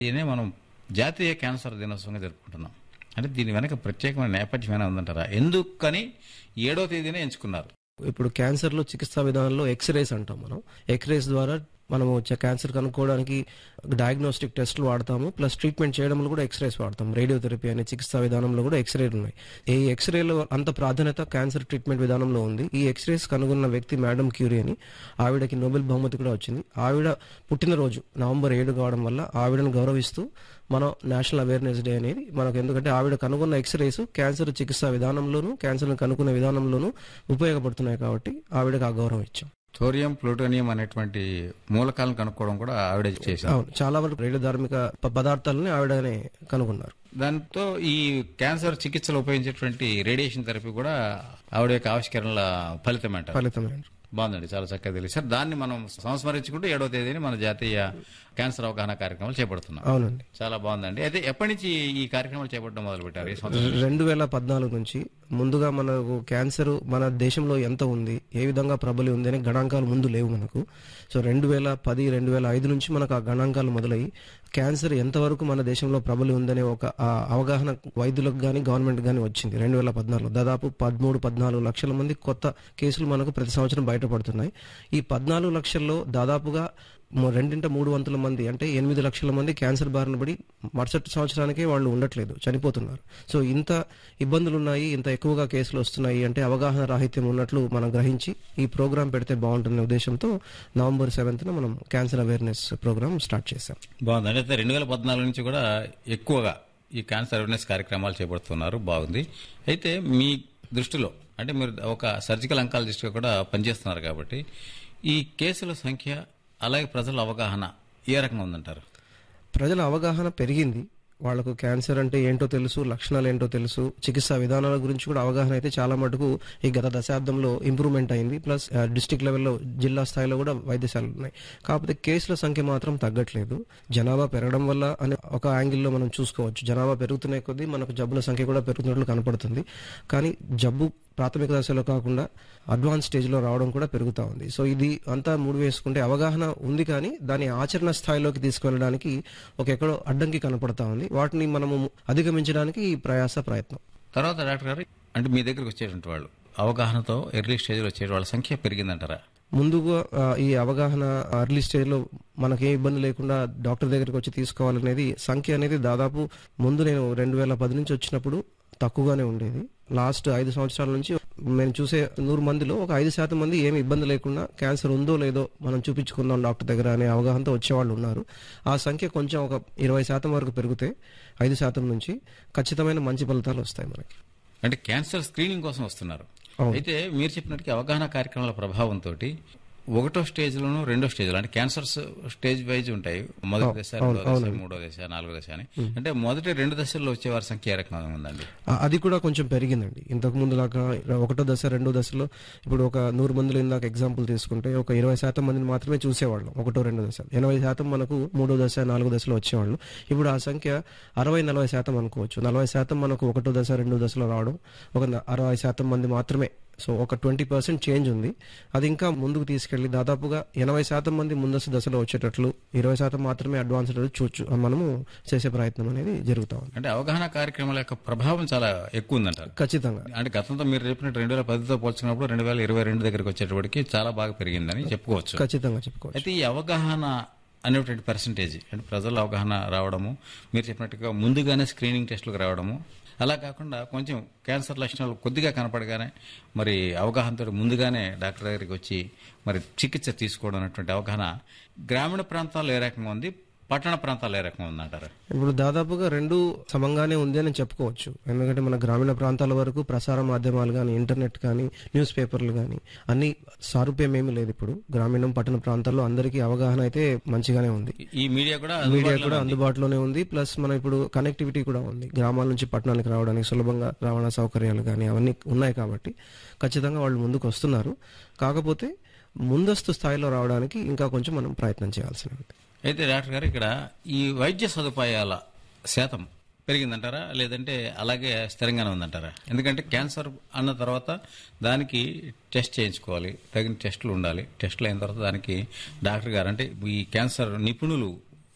దీనే మనం జాతీయ క్యాన్సర్ దినోత్సవంగా జరుపుకుంటున్నాం అంటే దీని వెనక ప్రత్యేకమైన నేపథ్యం ఏమైనా ఉందంటారా ఎందుకని ఏడో తేదీనే ఎంచుకున్నారు ఇప్పుడు క్యాన్సర్ లో చికిత్సా విధానంలో ఎక్స్రేస్ అంటాం మనం ఎక్స్రేస్ ద్వారా మనము చ- క్యాన్సర్ కనుక్కోవడానికి డయాగ్నోస్టిక్ టెస్ట్లు వాడతాము ప్లస్ ట్రీట్మెంట్ చేయడంలో కూడా ఎక్స్రేస్ వాడతాం రేడియోథెరపీ అనే చికిత్సా విధానంలో కూడా ఎక్స్రేలు ఉన్నాయి ఈ ఎక్స్రేలో అంత ప్రాధాన్యత క్యాన్సర్ ట్రీట్మెంట్ విధానంలో ఉంది ఈ ఎక్స్రేస్ కనుగొన్న వ్యక్తి మేడం క్యూరీ అని ఆవిడకి నోబెల్ బహుమతి కూడా వచ్చింది ఆవిడ పుట్టినరోజు నవంబర్ ఏడు కావడం వల్ల ఆవిడను గౌరవిస్తూ మనం నేషనల్ అవేర్నెస్ డే అనేది మనకు ఎందుకంటే ఆవిడ కనుగొన్న ఎక్స్రేస్ క్యాన్సర్ చికిత్సా విధానంలోనూ క్యాన్సర్ను కనుక్కునే విధానంలోనూ ఉపయోగపడుతున్నాయి కాబట్టి ఆవిడకి ఆ గౌరవం ఇచ్చాం థోరియం ప్లూటోనియం అనేటువంటి మూలకాలను కనుక్కోవడం కూడా ఆవిడే చేశారు అవును చాలా వరకు రేడియోధార్మిక ప- పదార్థాలని ఆవిడనే కనుగొన్నారు దాంతో ఈ క్యాన్సర్ చికిత్సలో ఉపయోగించేటువంటి రేడియేషన్ థెరపీ కూడా ఆవిడ యొక్క ఆవిష్కరణల ఫలితం అంటారు ఫలితమైన బాగుందండి చాలా చక్కగా తెలియదు సార్ దాన్ని మనం సంస్మరించుకుంటూ ఏడవ తేదీని మన జాతీయ క్యాన్సర్ అవగాహన కార్యక్రమాలు చేపడుతున్నాం అవునండి చాలా బాగుందండి అయితే ఎప్పటి నుంచి ఈ కార్యక్రమాలు చేపట్టడం మొదలు పెట్టారు ఈ సంవత్సరం రెండు వేల పద్నాలుగు నుంచి ముందుగా మనకు క్యాన్సర్ మన దేశంలో ఎంత ఉంది ఏ విధంగా ప్రబలి ఉంది అనే గణాంకాలు ముందు లేవు మనకు సో రెండు వేల పది రెండు వేల ఐదు నుంచి మనకు ఆ గణాంకాలు మొదలయ్యి క్యాన్సర్ ఎంతవరకు మన దేశంలో ప్రబలి ఉందనే ఒక ఆ అవగాహన వైద్యులకు కానీ గవర్నమెంట్ కానీ వచ్చింది రెండు వేల పద్నాలుగు దాదాపు పదమూడు పద్నాలుగు లక్షల మంది కొత్త కేసులు మనకు ప్రతి సంవత్సరం బయటపడుతున్నాయి ఈ పద్నాలుగు లక్షల్లో దాదాపుగా మ- రెండింట మూడు వంతుల మంది అంటే ఎనిమిది లక్షల మంది క్యాన్సర్ బారిన పడి మరుసటి సంవత్సరానికే వాళ్ళు ఉండట్లేదు చనిపోతున్నారు సో ఇంత ఇబ్బందులు ఉన్నాయి ఇంత ఎక్కువగా కేసులు వస్తున్నాయి అంటే అవగాహన రాహిత్యం ఉన్నట్లు మనం గ్రహించి ఈ ప్రోగ్రాం పెడితే బాగుంటుందనే ఉద్దేశంతో నవంబర్ సెవెంత్న మనం క్యాన్సర్ అవేర్నెస్ ప్రోగ్రామ్ స్టార్ట్ చేశాం బాగుందండి అయితే రెండు వేల పద్నాలుగు నుంచి కూడా ఎక్కువగా ఈ క్యాన్సర్ అవేర్నెస్ కార్యక్రమాలు చేపడుతున్నారు బాగుంది అయితే మీ దృష్టిలో అంటే మీరు ఒక సర్జికల్ అంకాలజిస్ట్గా కూడా పనిచేస్తున్నారు కాబట్టి ఈ కేసుల సంఖ్య అలాగే ప్రజల అవగాహన ఏ రకంగా ఉందంటారు ప్రజల అవగాహన పెరిగింది వాళ్ళకు క్యాన్సర్ అంటే ఏంటో తెలుసు లక్షణాలు ఏంటో తెలుసు చికిత్సా విధానాల గురించి కూడా అవగాహన అయితే చాలా మటుకు ఈ గత దశాబ్దంలో ఇంప్రూవ్మెంట్ అయింది ప్లస్ డిస్టిక్ లెవెల్లో జిల్లా స్థాయిలో కూడా వైద్యశాలలు ఉన్నాయి కాకపోతే కేసుల సంఖ్య మాత్రం తగ్గట్లేదు జనాభా పెరగడం వల్ల అనే ఒక యాంగిల్లో మనం చూసుకోవచ్చు జనాభా పెరుగుతున్న కొద్దీ మనకు జబ్బుల సంఖ్య కూడా పెరుగుతున్నట్లు కనపడుతుంది కానీ జబ్బు ప్రాథమిక దశలో కాకుండా అడ్వాన్స్ స్టేజ్లో రావడం కూడా పెరుగుతూ ఉంది సో ఇది అంతా మూడు వేసుకుంటే అవగాహన ఉంది కానీ దాని ఆచరణ స్థాయిలోకి తీసుకువెళ్ళడానికి ఒక ఎక్కడో అడ్డంకి కనపడతా ఉంది వాటిని మనము అధిగమించడానికి ఈ ప్రయాస ప్రయత్నం తర్వాత డాక్టర్ గారు అంటే మీ దగ్గరికి వచ్చేటువంటి వాళ్ళు అవగాహనతో ఎర్లీ స్టేజ్లో వచ్చే వాళ్ళ సంఖ్య పెరిగిందంటారా ముందుగా ఆ, ఈ అవగాహన అర్లీ స్టేజ్ లో మనకి ఏ ఇబ్బంది లేకుండా డాక్టర్ దగ్గరికి వచ్చి తీసుకోవాలనేది సంఖ్య అనేది దాదాపు ముందు నేను రెండు వేల పది నుంచి వచ్చినప్పుడు తక్కువగానే ఉండేది లాస్ట్ ఐదు సంవత్సరాల నుంచి నేను చూసే నూరు మందిలో ఒక ఐదు శాతం మంది ఏమి ఇబ్బంది లేకుండా క్యాన్సర్ ఉందో లేదో మనం చూపించుకుందాం డాక్టర్ దగ్గర అనే అవగాహనతో వచ్చేవాళ్ళు ఉన్నారు ఆ సంఖ్య కొంచెం ఒక ఇరవై శాతం వరకు పెరిగితే ఐదు శాతం నుంచి ఖచ్చితమైన మంచి ఫలితాలు వస్తాయి మనకి అంటే క్యాన్సర్ స్క్రీనింగ్ కోసం వస్తున్నారు అయితే మీరు చెప్పినట్టుగా అవగాహన కార్యక్రమాల ప్రభావంతో ఒకటో స్టేజ్ లోను రెండో స్టేజ్ లో అంటే క్యాన్సర్స్ స్టేజ్ వైజ్ ఉంటాయి మొదటి దశ రెండో దశ మూడో దశ నాలుగో దశ అని అంటే మొదటి రెండు దశల్లో వచ్చే వారి సంఖ్య ఏ రకంగా ఉందండి ఆ- అది కూడా కొంచెం పెరిగిందండి ఇంతకు ముందు దాకా ఒకటో దశ రెండో దశలో ఇప్పుడు ఒక నూరు మందిలో ఇందాక ఎగ్జాంపుల్ తీసుకుంటే ఒక ఇరవై శాతం మందిని మాత్రమే చూసేవాళ్ళం ఒకటో రెండో దశ ఎనభై శాతం మనకు మూడో దశ నాలుగో దశలో వచ్చేవాళ్ళు ఇప్పుడు ఆ సంఖ్య అరవై నలభై శాతం అనుకోవచ్చు నలభై శాతం మనకు ఒకటో దశ రెండో దశలో రావడం ఒక న- అరవై శాతం మంది మాత్రమే సో ఒక ట్వంటీ పర్సెంట్ చేంజ్ ఉంది అది ఇంకా ముందుకు తీసుకెళ్లి దాదాపుగా ఎనభై శాతం మంది ముందస్తు దశలో వచ్చేటట్లు ఇరవై శాతం మాత్రమే అడ్వాన్స్ చూచు మనము చేసే ప్రయత్నం అనేది జరుగుతా ఉంది అంటే అవగాహన కార్యక్రమాల యొక్క ప్రభావం చాలా ఎక్కువ ఉందంటారు ఖచ్చితంగా అంటే గతంతో మీరు చెప్పినట్టు రెండు వేల పదితో పోల్చుకున్నప్పుడు రెండు వేల ఇరవై రెండు దగ్గరికి వచ్చేటప్పటికి చాలా బాగా పెరిగిందని చెప్పుకోవచ్చు ఖచ్చితంగా చెప్పుకోవచ్చు అయితే ఈ అవగాహన అనేటువంటి పర్సంటేజ్ అంటే ప్రజల అవగాహన రావడము మీరు చెప్పినట్టుగా ముందుగానే స్క్రీనింగ్ టెస్టులకు రావడము అలా కాకుండా కొంచెం క్యాన్సర్ లక్షణాలు కొద్దిగా కనపడగానే మరి అవగాహనతో ముందుగానే డాక్టర్ దగ్గరికి వచ్చి మరి చికిత్స తీసుకోవడం అనేటువంటి అవగాహన గ్రామీణ ప్రాంతాల్లో ఏ రకంగా ఉంది పట్టణ ప్రాంతాల్లో ఏ రకంగా ఉందంటారు ఇప్పుడు దాదాపుగా రెండు సమంగానే ఉంది అని చెప్పుకోవచ్చు ఎందుకంటే మన గ్రామీణ ప్రాంతాల వరకు ప్రసార మాధ్యమాలు కానీ ఇంటర్నెట్ కానీ న్యూస్ పేపర్లు కానీ అన్ని సారూప్యం ఏమీ లేదు ఇప్పుడు గ్రామీణం పట్టణ ప్రాంతాల్లో అందరికీ అవగాహన అయితే మంచిగానే ఉంది ఈ మీడియా కూడా మీడియా అందుబాటులో కూడా అందుబాటులోనే ఉంది ప్లస్ మన ఇప్పుడు కనెక్టివిటీ కూడా ఉంది గ్రామాల నుంచి పట్టణానికి రావడానికి సులభంగా రవాణా సౌకర్యాలు కానీ అవన్నీ ఉన్నాయి కాబట్టి ఖచ్చితంగా వాళ్ళు ముందుకు వస్తున్నారు కాకపోతే ముందస్తు స్థాయిలో రావడానికి ఇంకా కొంచెం మనం ప్రయత్నం చేయాల్సి ఉంది అయితే డాక్టర్ గారు ఇక్కడ ఈ వైద్య సదుపాయాల శాతం పెరిగిందంటారా లేదంటే అలాగే స్థిరంగానే ఉందంటారా ఎందుకంటే క్యాన్సర్ అన్న తర్వాత దానికి టెస్ట్ చేయించుకోవాలి తగిన టెస్టులు ఉండాలి టెస్టులు అయిన తర్వాత దానికి డాక్టర్ గారు అంటే ఈ క్యాన్సర్ నిపుణులు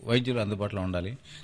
వైద్యులు అందుబాటులో ఉండాలి